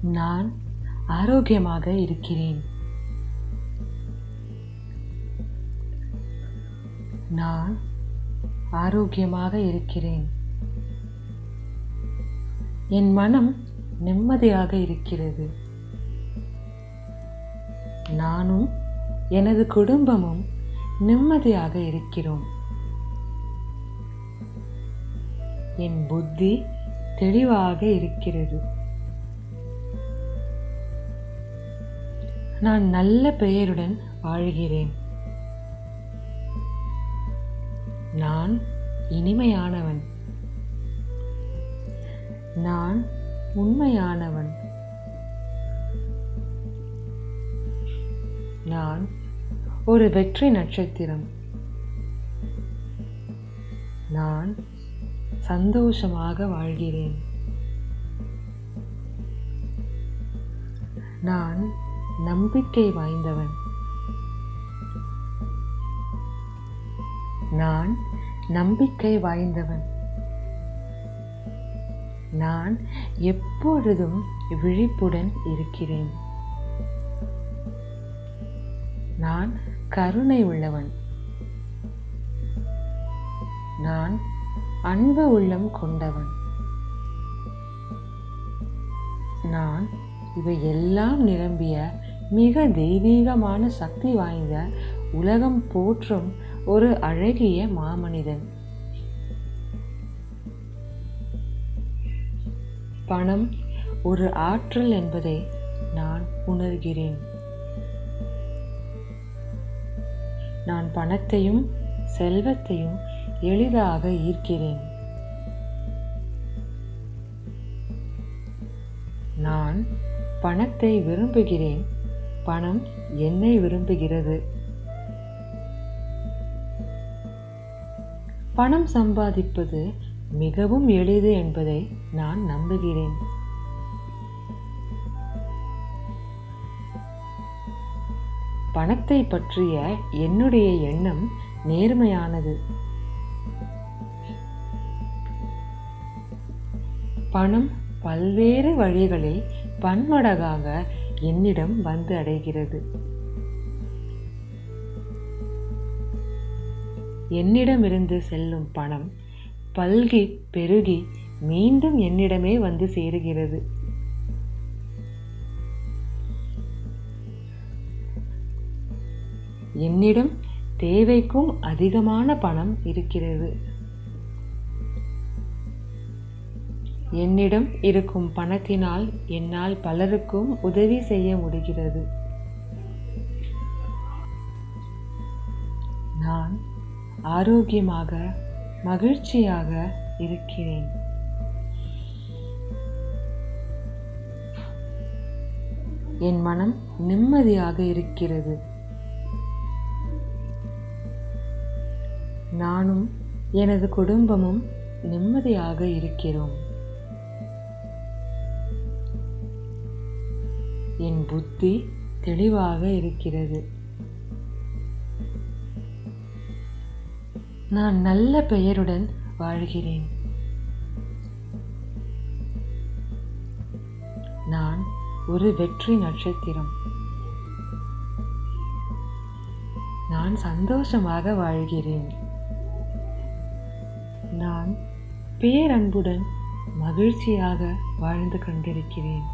நான் ஆரோக்கியமாக இருக்கிறேன் நான் ஆரோக்கியமாக இருக்கிறேன் என் மனம் நிம்மதியாக இருக்கிறது நானும் எனது குடும்பமும் நிம்மதியாக இருக்கிறோம் என் புத்தி தெளிவாக இருக்கிறது நான் நல்ல பெயருடன் வாழ்கிறேன் நான் இனிமையானவன் நான் உண்மையானவன் நான் ஒரு வெற்றி நட்சத்திரம் நான் சந்தோஷமாக வாழ்கிறேன் நான் நம்பிக்கை வாய்ந்தவன் நான் நம்பிக்கை வாய்ந்தவன் நான் எப்பொழுதும் விழிப்புடன் இருக்கிறேன் நான் கருணை உள்ளவன் நான் அன்பு உள்ளம் கொண்டவன் நான் இவை எல்லாம் நிரம்பிய மிக தெய்வீகமான சக்தி வாய்ந்த உலகம் போற்றும் ஒரு அழகிய மாமனிதன் பணம் ஒரு ஆற்றல் என்பதை நான் உணர்கிறேன் நான் பணத்தையும் செல்வத்தையும் எளிதாக ஈர்க்கிறேன் நான் பணத்தை விரும்புகிறேன் பணம் என்னை விரும்புகிறது பணம் சம்பாதிப்பது மிகவும் எளிது என்பதை நான் நம்புகிறேன் பணத்தை பற்றிய என்னுடைய எண்ணம் நேர்மையானது பணம் பல்வேறு வழிகளில் பன்மடங்காக என்னிடம் வந்து அடைகிறது என்னிடமிருந்து செல்லும் பணம் பல்கி பெருகி மீண்டும் என்னிடமே வந்து சேருகிறது என்னிடம் தேவைக்கும் அதிகமான பணம் இருக்கிறது என்னிடம் இருக்கும் பணத்தினால் என்னால் பலருக்கும் உதவி செய்ய முடிகிறது நான் ஆரோக்கியமாக மகிழ்ச்சியாக இருக்கிறேன் என் மனம் நிம்மதியாக இருக்கிறது நானும் எனது குடும்பமும் நிம்மதியாக இருக்கிறோம் என் புத்தி தெளிவாக இருக்கிறது நான் நல்ல பெயருடன் வாழ்கிறேன் நான் ஒரு வெற்றி நட்சத்திரம் நான் சந்தோஷமாக வாழ்கிறேன் நான் பேரன்புடன் மகிழ்ச்சியாக வாழ்ந்து கொண்டிருக்கிறேன்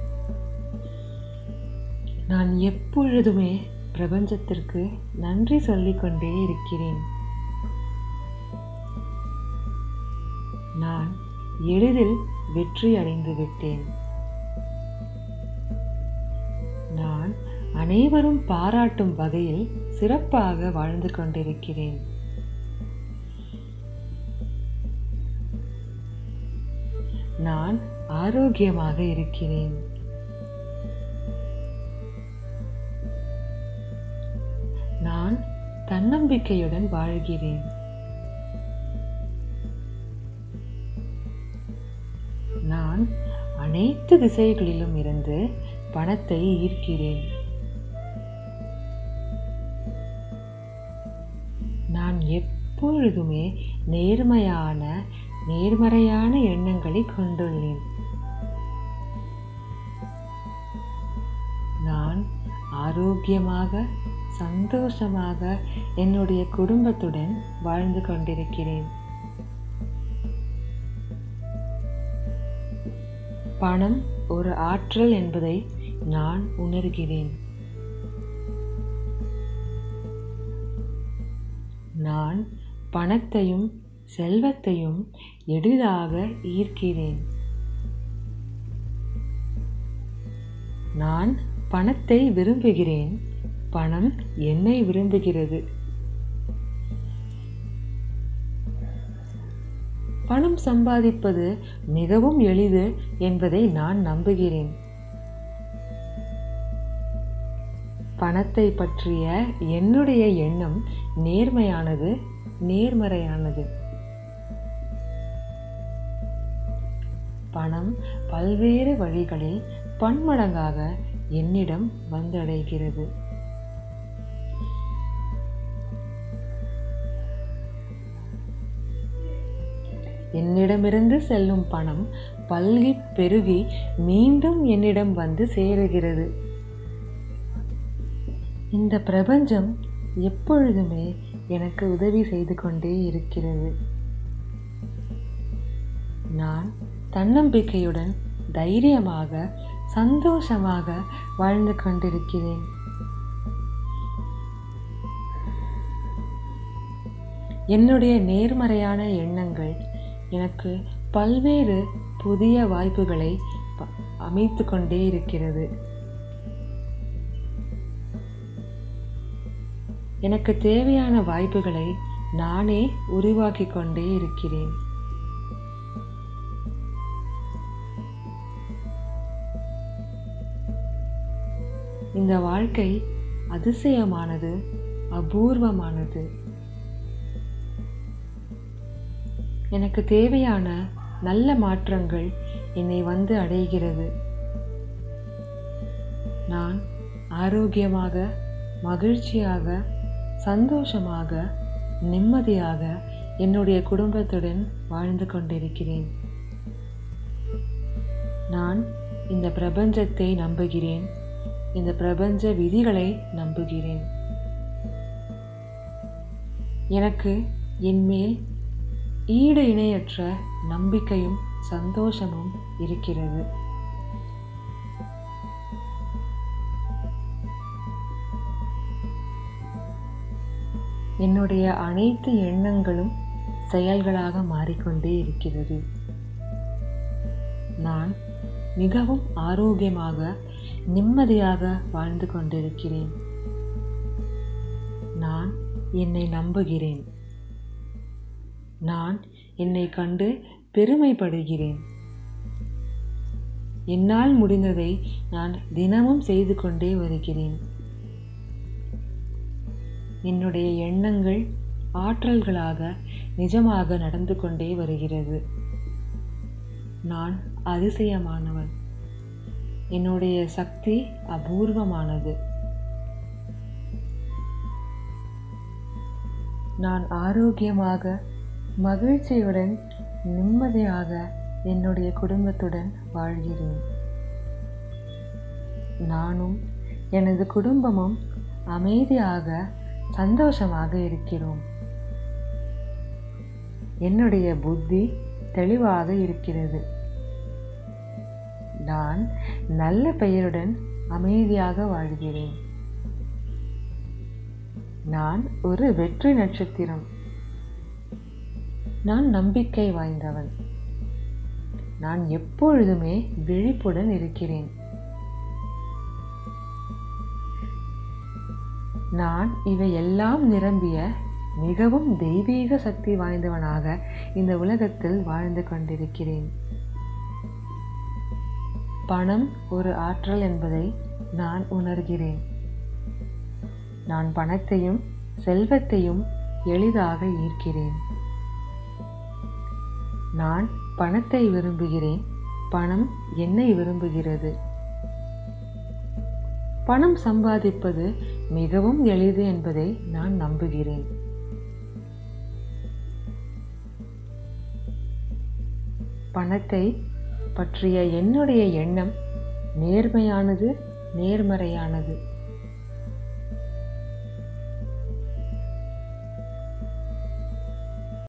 நான் எப்பொழுதுமே பிரபஞ்சத்திற்கு நன்றி சொல்லிக்கொண்டே இருக்கிறேன் நான் எளிதில் வெற்றி அடைந்து விட்டேன் நான் அனைவரும் பாராட்டும் வகையில் சிறப்பாக வாழ்ந்து கொண்டிருக்கிறேன் நான் ஆரோக்கியமாக இருக்கிறேன் நான் தன்னம்பிக்கையுடன் வாழ்கிறேன் நான் அனைத்து திசைகளிலும் இருந்து பணத்தை ஈர்க்கிறேன் நான் எப்பொழுதுமே நேர்மையான நேர்மறையான எண்ணங்களை கொண்டுள்ளேன் ஆரோக்கியமாக சந்தோஷமாக என்னுடைய குடும்பத்துடன் வாழ்ந்து கொண்டிருக்கிறேன் பணம் ஒரு ஆற்றல் என்பதை நான் உணர்கிறேன் நான் பணத்தையும் செல்வத்தையும் எளிதாக ஈர்க்கிறேன் நான் பணத்தை விரும்புகிறேன் பணம் என்னை விரும்புகிறது பணம் சம்பாதிப்பது மிகவும் எளிது என்பதை நான் நம்புகிறேன் பணத்தை பற்றிய என்னுடைய எண்ணம் நேர்மையானது நேர்மறையானது பணம் பல்வேறு வழிகளில் பன்மடங்காக என்னிடம் வந்தடைகிறது என்னிடமிருந்து செல்லும் பணம் பல்கி பெருகி மீண்டும் என்னிடம் வந்து சேருகிறது இந்த பிரபஞ்சம் எப்பொழுதுமே எனக்கு உதவி செய்து கொண்டே இருக்கிறது நான் தன்னம்பிக்கையுடன் தைரியமாக சந்தோஷமாக வாழ்ந்து கொண்டிருக்கிறேன் என்னுடைய நேர்மறையான எண்ணங்கள் எனக்கு பல்வேறு புதிய வாய்ப்புகளை அமைத்து கொண்டே இருக்கிறது எனக்கு தேவையான வாய்ப்புகளை நானே உருவாக்கி கொண்டே இருக்கிறேன் இந்த வாழ்க்கை அதிசயமானது அபூர்வமானது எனக்கு தேவையான நல்ல மாற்றங்கள் என்னை வந்து அடைகிறது நான் ஆரோக்கியமாக மகிழ்ச்சியாக சந்தோஷமாக நிம்மதியாக என்னுடைய குடும்பத்துடன் வாழ்ந்து கொண்டிருக்கிறேன் நான் இந்த பிரபஞ்சத்தை நம்புகிறேன் இந்த பிரபஞ்ச விதிகளை நம்புகிறேன் எனக்கு என்மேல் ஈடு இணையற்ற நம்பிக்கையும் சந்தோஷமும் இருக்கிறது என்னுடைய அனைத்து எண்ணங்களும் செயல்களாக மாறிக்கொண்டே இருக்கிறது நான் மிகவும் ஆரோக்கியமாக நிம்மதியாக வாழ்ந்து கொண்டிருக்கிறேன் நான் என்னை நம்புகிறேன் நான் என்னை கண்டு பெருமைப்படுகிறேன் என்னால் முடிந்ததை நான் தினமும் செய்து கொண்டே வருகிறேன் என்னுடைய எண்ணங்கள் ஆற்றல்களாக நிஜமாக நடந்து கொண்டே வருகிறது நான் அதிசயமானவன் என்னுடைய சக்தி அபூர்வமானது நான் ஆரோக்கியமாக மகிழ்ச்சியுடன் நிம்மதியாக என்னுடைய குடும்பத்துடன் வாழ்கிறேன் நானும் எனது குடும்பமும் அமைதியாக சந்தோஷமாக இருக்கிறோம் என்னுடைய புத்தி தெளிவாக இருக்கிறது நான் நல்ல பெயருடன் அமைதியாக வாழ்கிறேன் நான் ஒரு வெற்றி நட்சத்திரம் நான் நம்பிக்கை வாய்ந்தவன் நான் எப்பொழுதுமே விழிப்புடன் இருக்கிறேன் நான் இவை எல்லாம் நிரம்பிய மிகவும் தெய்வீக சக்தி வாய்ந்தவனாக இந்த உலகத்தில் வாழ்ந்து கொண்டிருக்கிறேன் பணம் ஒரு ஆற்றல் என்பதை நான் உணர்கிறேன் நான் பணத்தையும் செல்வத்தையும் எளிதாக ஈர்க்கிறேன் நான் பணத்தை விரும்புகிறேன் பணம் என்னை விரும்புகிறது பணம் சம்பாதிப்பது மிகவும் எளிது என்பதை நான் நம்புகிறேன் பணத்தை பற்றிய என்னுடைய எண்ணம் நேர்மையானது நேர்மறையானது